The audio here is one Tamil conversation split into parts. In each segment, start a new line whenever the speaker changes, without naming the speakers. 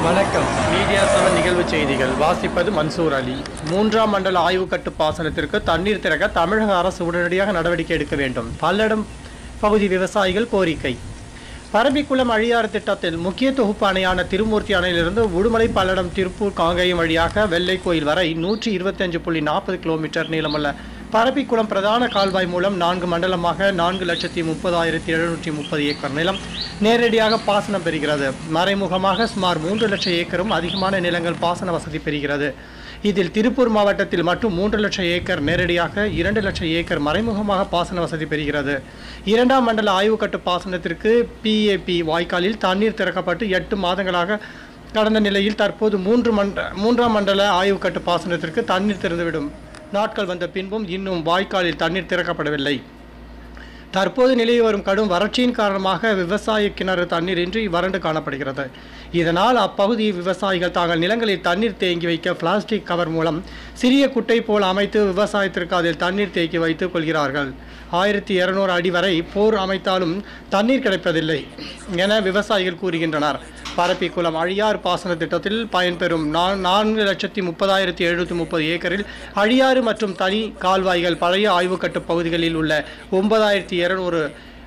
வணக்கம் மீடியா செவன் நிகழ்வு செய்திகள் வாசிப்பது மன்சூர் அலி மூன்றாம் மண்டல ஆய்வு கட்டு பாசனத்திற்கு தண்ணீர் திறக்க தமிழக அரசு உடனடியாக நடவடிக்கை எடுக்க வேண்டும் பல்லடம் பகுதி விவசாயிகள் கோரிக்கை பரம்பிக்குளம் அழியாறு திட்டத்தில் முக்கிய தொகுப்பு அணையான திருமூர்த்தி அணையிலிருந்து உடுமலை பல்லடம் திருப்பூர் காங்கேயம் வழியாக வெள்ளை கோயில் வரை நூற்றி இருபத்தஞ்சு புள்ளி நாற்பது கிலோமீட்டர் நீளமுள்ள பரப்பிக்குளம் பிரதான கால்வாய் மூலம் நான்கு மண்டலமாக நான்கு லட்சத்தி முப்பதாயிரத்தி எழுநூற்றி முப்பது ஏக்கர் நிலம் நேரடியாக பாசனம் பெறுகிறது மறைமுகமாக சுமார் மூன்று லட்சம் ஏக்கரும் அதிகமான நிலங்கள் பாசன வசதி பெறுகிறது இதில் திருப்பூர் மாவட்டத்தில் மட்டும் மூன்று லட்சம் ஏக்கர் நேரடியாக இரண்டு லட்சம் ஏக்கர் மறைமுகமாக பாசன வசதி பெறுகிறது இரண்டாம் மண்டல ஆய்வுக்கட்டு பாசனத்திற்கு பிஏபி வாய்க்காலில் தண்ணீர் திறக்கப்பட்டு எட்டு மாதங்களாக கடந்த நிலையில் தற்போது மூன்று மண்ட மூன்றாம் மண்டல ஆய்வுக்கட்டு பாசனத்திற்கு தண்ணீர் திறந்துவிடும் நாட்கள் வந்த பின்பும் இன்னும் வாய்க்காலில் தண்ணீர் திறக்கப்படவில்லை தற்போது நிலவி வரும் கடும் வறட்சியின் காரணமாக விவசாய கிணறு தண்ணீரின்றி வறண்டு காணப்படுகிறது இதனால் அப்பகுதி விவசாயிகள் தாங்கள் நிலங்களில் தண்ணீர் தேங்கி வைக்க பிளாஸ்டிக் கவர் மூலம் சிறிய குட்டை போல் அமைத்து விவசாயத்திற்கு அதில் தண்ணீர் தேக்கி வைத்துக் கொள்கிறார்கள் ஆயிரத்தி இருநூறு அடி வரை போர் அமைத்தாலும் தண்ணீர் கிடைப்பதில்லை என விவசாயிகள் கூறுகின்றனர் பரப்பிக்குளம் அழியாறு பாசன திட்டத்தில் பயன்பெறும் நா- நான்கு லட்சத்தி முப்பதாயிரத்தி எழுநூற்றி முப்பது ஏக்கரில் அழியாறு மற்றும் தனி கால்வாய்கள் பழைய ஆய்வுக்கட்டு பகுதிகளில் உள்ள ஒன்பதாயிரத்தி இருநூறு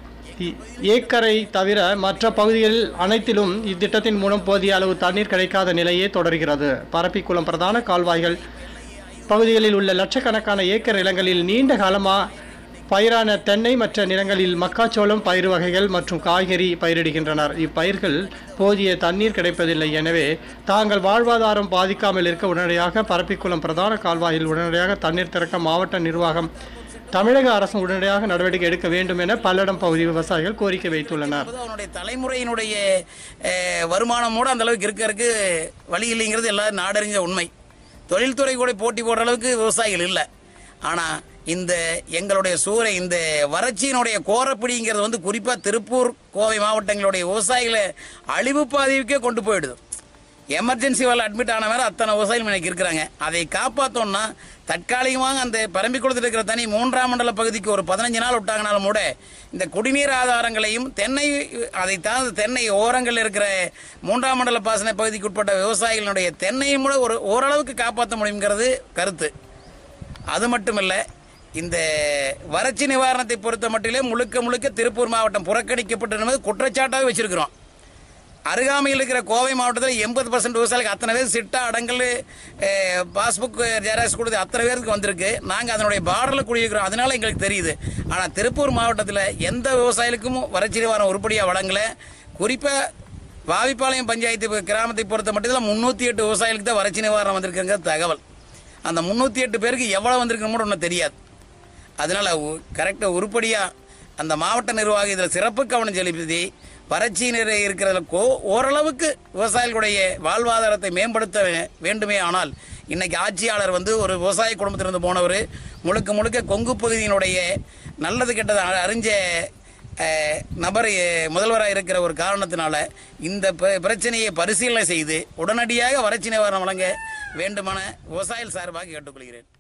ஏக்கரை தவிர மற்ற பகுதிகளில் அனைத்திலும் இத்திட்டத்தின் மூலம் போதிய அளவு தண்ணீர் கிடைக்காத நிலையே தொடர்கிறது பரப்பிக்குளம் பிரதான கால்வாய்கள் பகுதிகளில் உள்ள லட்சக்கணக்கான ஏக்கர் நிலங்களில் நீண்ட காலமாக பயிரான தென்னை மற்ற நிலங்களில் மக்காச்சோளம் பயிர் வகைகள் மற்றும் காய்கறி பயிரிடுகின்றனர் இப்பயிர்கள் போதிய தண்ணீர் கிடைப்பதில்லை எனவே தாங்கள் வாழ்வாதாரம் பாதிக்காமல் இருக்க உடனடியாக பரப்பிக்குளம் பிரதான கால்வாயில் உடனடியாக தண்ணீர் திறக்க மாவட்ட நிர்வாகம் தமிழக அரசு உடனடியாக நடவடிக்கை எடுக்க வேண்டும் என பல்லடம் பகுதி விவசாயிகள் கோரிக்கை வைத்துள்ளனர்
அதாவது அவனுடைய தலைமுறையினுடைய அஹ், வருமானமோடு அந்த அளவுக்கு இருக்கிறதுக்கு வழி இல்லைங்கிறது எல்லாரும் நாடறிஞ்ச உண்மை தொழில்துறை கூட போட்டி போடுற அளவுக்கு விவசாயிகள் இல்லை ஆனால் இந்த எங்களுடைய சூறை இந்த வறட்சியினுடைய கோரப்பிடிங்கிறது வந்து குறிப்பாக திருப்பூர் கோவை மாவட்டங்களுடைய விவசாயிகளை அழிவு பாதிவுக்கே கொண்டு போயிடுது எமர்ஜென்சி வேலை அட்மிட் ஆன வேற அத்தனை விவசாயிகள் இன்னைக்கு இருக்கிறாங்க அதை காப்பாற்றோம்னா தற்காலிகமாக அந்த பரம்பிக்குளத்தில் இருக்கிற தனி மூன்றாம் மண்டல பகுதிக்கு ஒரு பதினஞ்சு நாள் விட்டாங்கனாலும் கூட இந்த குடிநீர் ஆதாரங்களையும் தென்னை அதை தாழ்ந்து தென்னை ஓரங்கள் இருக்கிற மூன்றாம் மண்டல பாசன பகுதிக்கு உட்பட்ட விவசாயிகளுடைய தென்னையும் கூட ஒரு ஓரளவுக்கு காப்பாற்ற முடியுங்கிறது கருத்து அது மட்டுமல்ல இந்த வறட்சி நிவாரணத்தை பொறுத்த மட்டிலே முழுக்க முழுக்க திருப்பூர் மாவட்டம் புறக்கணிக்கப்பட்டிருந்தது குற்றச்சாட்டாக வச்சிருக்கிறோம் அருகாமையில் இருக்கிற கோவை மாவட்டத்தில் எண்பது பர்சன்ட் விவசாயிகளுக்கு அத்தனை பேர் சிட்டா அடங்கல் அஹ், பாஸ்புக் ஜெராக்ஸ் கொடுத்து அத்தனை பேருக்கு வந்திருக்கு நாங்கள் அதனுடைய பார்டரில் குடியிருக்கிறோம் அதனால எங்களுக்கு தெரியுது ஆனால் திருப்பூர் மாவட்டத்தில் எந்த விவசாயிகளுக்கும் வறட்சி நிவாரணம் உருப்படியாக வழங்கல குறிப்பாக வாவிப்பாளையம் பஞ்சாயத்து கிராமத்தை பொறுத்த மட்டும் முந்நூற்றி எட்டு விவசாயிகளுக்கு தான் வறட்சி நிவாரணம் வந்திருக்குங்க தகவல் அந்த முந்நூற்றி எட்டு பேருக்கு எவ்வளோ வந்திருக்குன்னு கூட ஒன்றும் தெரியாது அதனால கரெக்டாக உருப்படியாக அந்த மாவட்ட நிர்வாகம் இதில் சிறப்பு கவனம் செலுத்தி வறட்சி நிறை இருக்கிறதுல கோ ஓரளவுக்கு விவசாயிகளுடைய வாழ்வாதாரத்தை மேம்படுத்த வே- வேண்டுமே ஆனால் இன்னைக்கு ஆட்சியாளர் வந்து ஒரு விவசாய குடும்பத்திலிருந்து போனவர் முழுக்க முழுக்க கொங்கு பகுதியினுடைய நல்லது கெட்டது அ- அறிஞ்ச அஹ், நபர் முதல்வராக இருக்கிற ஒரு காரணத்தினால இந்த பிர- பிரச்சனையை பரிசீலனை செய்து உடனடியாக வறட்சி நிவாரணம் வழங்க வேண்டுமான விவசாயிகள் சார்பாக கேட்டுக்கொள்கிறேன்